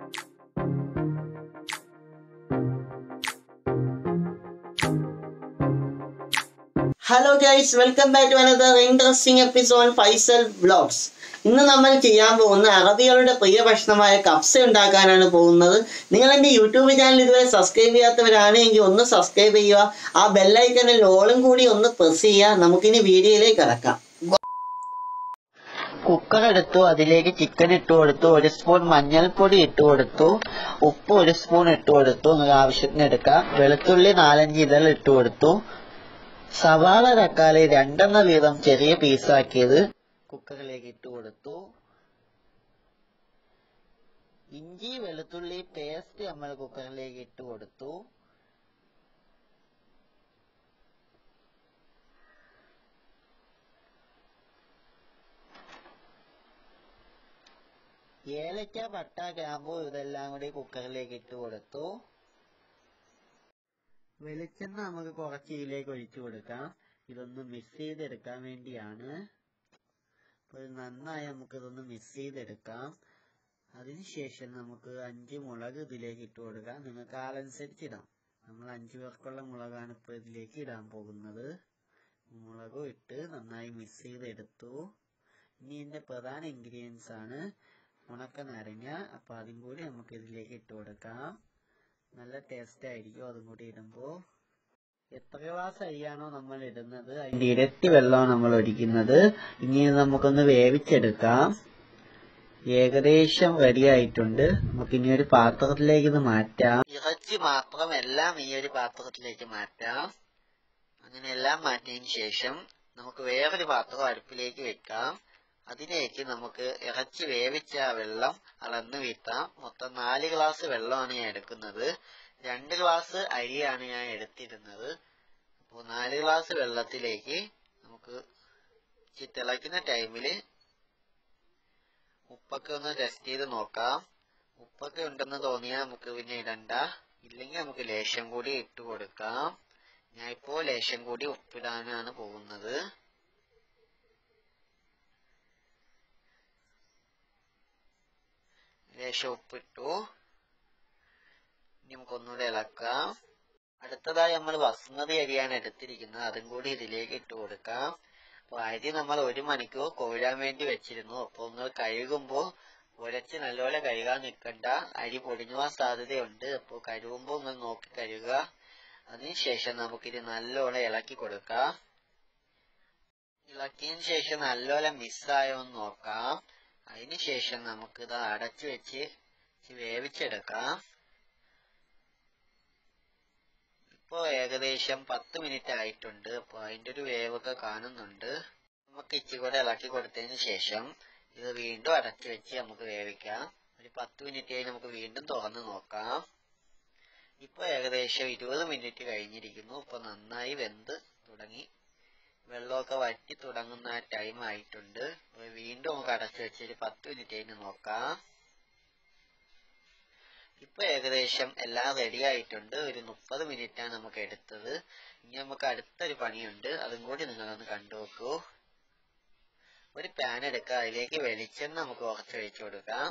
hello guys welcome back to another interesting episode Faisal vlogs ഇന്ന് നമ്മൾ ചെയ്യാൻ പോകുന്ന അറബികളുടെ പ്രിയ ഭക്ഷണമായ കപ്സ ഉണ്ടാക്കാനാണ് പോകുന്നത് നിങ്ങൾ എൻ്റെ യൂട്യൂബ് ചാനൽ ഇതുവരെ സബ്സ്ക്രൈബ് ചെയ്യാത്തവരാണെങ്കിൽ ഒന്ന് സബ്സ്ക്രൈബ് ചെയ്യുക ആ ബെല്ലൈക്കണിൽ ഓളും കൂടി ഒന്ന് പ്രസ് ചെയ്യുക നമുക്കിനി വീഡിയോയിലേക്ക് കിടക്കാം കുക്കർ എടുത്തു അതിലേക്ക് ചിക്കൻ ഇട്ട് കൊടുത്തു ഒരു സ്പൂൺ മഞ്ഞൾപ്പൊടി ഇട്ട് കൊടുത്തു ഉപ്പ് ഒരു സ്പൂൺ ഇട്ട് കൊടുത്തു നിങ്ങൾക്ക് ആവശ്യത്തിന് എടുക്കാം വെളുത്തുള്ളി നാലഞ്ച് ഇതൾ ഇട്ട് കൊടുത്തു സവാള തക്കാളി രണ്ടെണ്ണ വീതം ചെറിയ പീസാക്കിയത് കുക്കറിലേക്ക് ഇട്ട് കൊടുത്തു ഇഞ്ചി വെളുത്തുള്ളി പേസ്റ്റ് നമ്മൾ കുക്കറിലേക്ക് ഇട്ട് കൊടുത്തു ഏലക്ക പട്ട ഗ്രാമ്പു ഇതെല്ലാം കൂടി കുക്കറിലേക്ക് ഇട്ട് കൊടുത്തു വെളിച്ചെണ്ണ നമുക്ക് കുറച്ച് ഇതിലേക്ക് ഒഴിച്ചു കൊടുക്കാം ഇതൊന്ന് മിക്സ് ചെയ്തെടുക്കാൻ വേണ്ടിയാണ് അപ്പോൾ ഇത് നന്നായി നമുക്ക് ഇതൊന്ന് മിക്സ് ചെയ്തെടുക്കാം അതിനുശേഷം നമുക്ക് അഞ്ച് മുളക് ഇതിലേക്ക് ഇട്ട് കൊടുക്കാം നിങ്ങൾക്ക് ആളനുസരിച്ച് ഇടാം നമ്മൾ അഞ്ചു പേർക്കുള്ള മുളകാണ് ഇപ്പോൾ ഇതിലേക്ക് ഇടാൻ പോകുന്നത് മുളകും ഇട്ട് നന്നായി മിക്സ് ചെയ്തെടുത്തു ഇനി ഇതിന്റെ പ്രധാന ഇൻഗ്രീഡിയൻസ് ആണ് ഉണക്ക നാരങ്ങ അപ്പൊ അതും കൂടി നമുക്ക് ഇതിലേക്ക് ഇട്ട് കൊടുക്കാം നല്ല ടേസ്റ്റ് ആയിരിക്കും അതും കൂടി ഇടുമ്പോ എത്ര ഗ്ലാസ് അരിയാണോ നമ്മൾ ഇടുന്നത് അതിന്റെ ഇരട്ടി വെള്ളമാണ് നമ്മൾ ഒഴിക്കുന്നത് ഇനി ഇത് നമുക്കൊന്ന് വേവിച്ചെടുക്കാം ഏകദേശം റെഡി ആയിട്ടുണ്ട് നമുക്ക് ഇനി ഒരു പാത്രത്തിലേക്ക് ഇത് മാറ്റാം ഇറച്ചി മാത്രം എല്ലാം ഈ ഒരു പാത്രത്തിലേക്ക് മാറ്റാം അങ്ങനെ എല്ലാം മാറ്റിയതിന് ശേഷം നമുക്ക് വേറൊരു പാത്രം അടുപ്പിലേക്ക് വെക്കാം അതിലേക്ക് നമുക്ക് ഇറച്ചി വേവിച്ച വെള്ളം അളന്ന് വീട്ടാം മൊത്തം നാല് ഗ്ലാസ് വെള്ളമാണ് ഞാൻ എടുക്കുന്നത് രണ്ട് ഗ്ലാസ് അരിയാണ് ഞാൻ എടുത്തിരുന്നത് അപ്പോൾ നാല് ഗ്ലാസ് വെള്ളത്തിലേക്ക് നമുക്ക് ഇച്ചിരി തിളയ്ക്കുന്ന ടൈമില് ഉപ്പൊക്കെ ഒന്ന് ടെസ്റ്റ് ചെയ്ത് നോക്കാം ഉപ്പൊക്കെ ഉണ്ടെന്ന് തോന്നിയാൽ നമുക്ക് പിന്നെ ഇടണ്ട ഇല്ലെങ്കിൽ നമുക്ക് ലേശം കൂടി ഇട്ട് കൊടുക്കാം ഞാൻ ഇപ്പോ ലേശം കൂടി ഉപ്പിടാനാണ് പോകുന്നത് ലേശം ഉപ്പിട്ടു ഇനി നമുക്കൊന്നുകൂടെ ഇളക്കാം അടുത്തതായി നമ്മൾ ബസ്മതി അരിയാണ് എടുത്തിരിക്കുന്നത് അതും കൂടി ഇതിലേക്ക് ഇട്ട് കൊടുക്കാം അപ്പൊ അരി നമ്മൾ ഒരു മണിക്കൂർ കോരാൻ വേണ്ടി വെച്ചിരുന്നു അപ്പൊ ഒന്ന് കഴുകുമ്പോൾ ഉരച്ച് നല്ലപോലെ കഴുകാൻ നിൽക്കണ്ട അരി പൊടിഞ്ഞു പോകാൻ സാധ്യതയുണ്ട് അപ്പോൾ കഴുകുമ്പോൾ ഒന്ന് നോക്കി കഴുകുക അതിനുശേഷം നമുക്കിത് നല്ലോണം ഇളക്കി കൊടുക്കാം ഇളക്കിയതിന് ശേഷം നല്ലോണം മിസ്സായോ എന്ന് നോക്കാം അതിനുശേഷം നമുക്കിത് അടച്ചു വെച്ച് വേവിച്ചെടുക്കാം ഇപ്പോ ഏകദേശം പത്ത് മിനിറ്റ് ആയിട്ടുണ്ട് അപ്പൊ അതിന്റെ ഒരു വേവൊക്കെ കാണുന്നുണ്ട് നമുക്ക് ഇച്ചിരി കൂടെ ഇളക്കി കൊടുത്തതിന് ശേഷം ഇത് വീണ്ടും അടച്ചു വെച്ച് നമുക്ക് വേവിക്കാം ഒരു പത്ത് മിനിറ്റ് കഴിഞ്ഞ് നമുക്ക് വീണ്ടും തുറന്ന് നോക്കാം ഇപ്പൊ ഏകദേശം ഇരുപത് മിനിറ്റ് കഴിഞ്ഞിരിക്കുന്നു ഇപ്പൊ നന്നായി വെന്ത് തുടങ്ങി വെള്ളമൊക്കെ വറ്റി തുടങ്ങുന്ന ടൈം ആയിട്ടുണ്ട് അപ്പൊ വീണ്ടും നമുക്ക് അടച്ചു വെച്ച് ഒരു പത്ത് മിനിറ്റ് കഴിഞ്ഞ് നോക്കാം ഇപ്പൊ ഏകദേശം എല്ലാം റെഡി ആയിട്ടുണ്ട് ഒരു മുപ്പത് മിനിറ്റ് ആണ് നമുക്ക് എടുത്തത് ഇനി നമുക്ക് അടുത്തൊരു പണിയുണ്ട് അതും കൂടി നിങ്ങളൊന്ന് കണ്ടു നോക്കൂ ഒരു പാൻ എടുക്കുക അതിലേക്ക് വെളിച്ചെണ്ണ നമുക്ക് കുറച്ച് ഒഴിച്ചു കൊടുക്കാം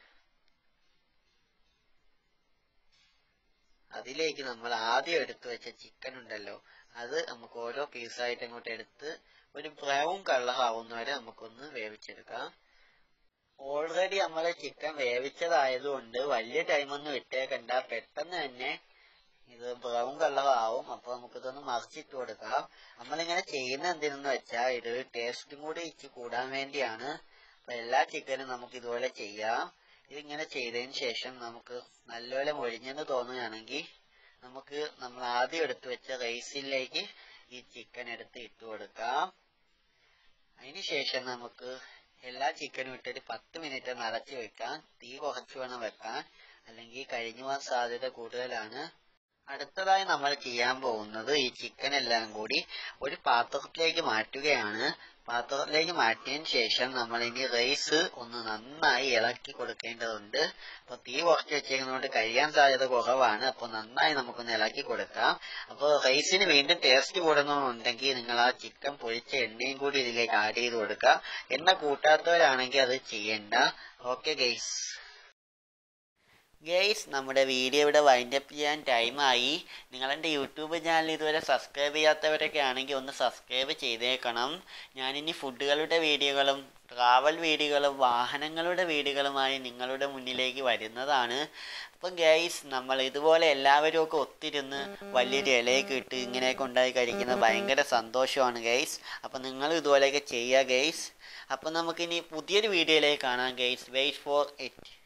അതിലേക്ക് നമ്മൾ ആദ്യം എടുത്തു വെച്ച ചിക്കൻ ഉണ്ടല്ലോ അത് നമുക്ക് ഓരോ പീസായിട്ട് അങ്ങോട്ട് എടുത്ത് ഒരു ബ്രൗൺ കളർ ആവുന്നവരെ നമുക്കൊന്ന് വേവിച്ചെടുക്കാം ഓൾറെഡി നമ്മൾ ചിക്കൻ വേവിച്ചതായതുകൊണ്ട് വലിയ ടൈമൊന്നും ഇട്ടേക്കണ്ട പെട്ടെന്ന് തന്നെ ഇത് ബ്രൗൺ കളർ ആവും അപ്പൊ നമുക്കിതൊന്ന് മറിച്ചിട്ട് കൊടുക്കാം നമ്മളിങ്ങനെ ചെയ്യുന്ന എന്തിനെന്ന് വെച്ചാൽ ഇത് ടേസ്റ്റും കൂടി ഇച്ചി കൂടാൻ വേണ്ടിയാണ് അപ്പൊ എല്ലാ ചിക്കനും നമുക്ക് ഇതുപോലെ ചെയ്യാം ഇതിങ്ങനെ ചെയ്തതിന് ശേഷം നമുക്ക് നല്ലപോലെ മൊഴിഞ്ഞെന്ന് തോന്നുകയാണെങ്കിൽ നമുക്ക് നമ്മൾ ആദ്യം എടുത്തു വെച്ച റൈസിലേക്ക് ഈ ചിക്കൻ എടുത്ത് ഇട്ട് കൊടുക്കാം അതിനുശേഷം നമുക്ക് എല്ലാ ചിക്കനും ഇട്ടൊരു പത്ത് മിനിറ്റ് നടത്തി വെക്കാം തീ കുറച്ച് വേണം വെക്കാൻ അല്ലെങ്കിൽ കഴിഞ്ഞു പോകാൻ സാധ്യത കൂടുതലാണ് അടുത്തതായി നമ്മൾ ചെയ്യാൻ പോകുന്നത് ഈ ചിക്കൻ എല്ലാം കൂടി ഒരു പാത്രത്തിലേക്ക് മാറ്റുകയാണ് പാത്രത്തിലേക്ക് മാറ്റിയതിന് ശേഷം നമ്മൾ ഇനി റൈസ് ഒന്ന് നന്നായി ഇളക്കി കൊടുക്കേണ്ടതുണ്ട് അപ്പൊ തീ കുറച്ച് വെച്ചേക്കുന്നതുകൊണ്ട് കഴിയാൻ സാധ്യത കുറവാണ് അപ്പൊ നന്നായി നമുക്കൊന്ന് ഇളക്കി കൊടുക്കാം അപ്പൊ റൈസിന് വീണ്ടും ടേസ്റ്റ് കൂടണമെന്നുണ്ടെങ്കിൽ നിങ്ങൾ ആ ചിക്കൻ പൊരിച്ച എണ്ണയും കൂടി ഇതിലേക്ക് ആഡ് ചെയ്ത് കൊടുക്കുക എണ്ണ കൂട്ടാത്തവരാണെങ്കിൽ അത് ചെയ്യണ്ട ഓക്കെ ഗൈസ് ഗെയ്സ് നമ്മുടെ വീഡിയോ ഇവിടെ വൈൻഡപ്പ് ചെയ്യാൻ ടൈമായി നിങ്ങളെൻ്റെ യൂട്യൂബ് ചാനൽ ഇതുവരെ സബ്സ്ക്രൈബ് ചെയ്യാത്തവരൊക്കെ ആണെങ്കിൽ ഒന്ന് സബ്സ്ക്രൈബ് ചെയ്തേക്കണം ഞാനിനി ഫുഡുകളുടെ വീഡിയോകളും ട്രാവൽ വീഡിയോകളും വാഹനങ്ങളുടെ വീഡിയോകളുമായി നിങ്ങളുടെ മുന്നിലേക്ക് വരുന്നതാണ് അപ്പം ഗൈസ് നമ്മൾ ഇതുപോലെ എല്ലാവരും ഒക്കെ ഒത്തിരുന്ന് വലിയൊരു ഇലയൊക്കെ ഇട്ട് ഇങ്ങനെയൊക്കെ ഉണ്ടായി കഴിക്കുന്നത് ഭയങ്കര സന്തോഷമാണ് ഗൈസ് അപ്പം നിങ്ങൾ ഇതുപോലെയൊക്കെ ചെയ്യുക ഗൈസ് അപ്പം നമുക്കിനി പുതിയൊരു വീഡിയോയിലേക്ക് കാണാം ഗൈസ് വെയിറ്റ് ഫോർ ഇറ്റ്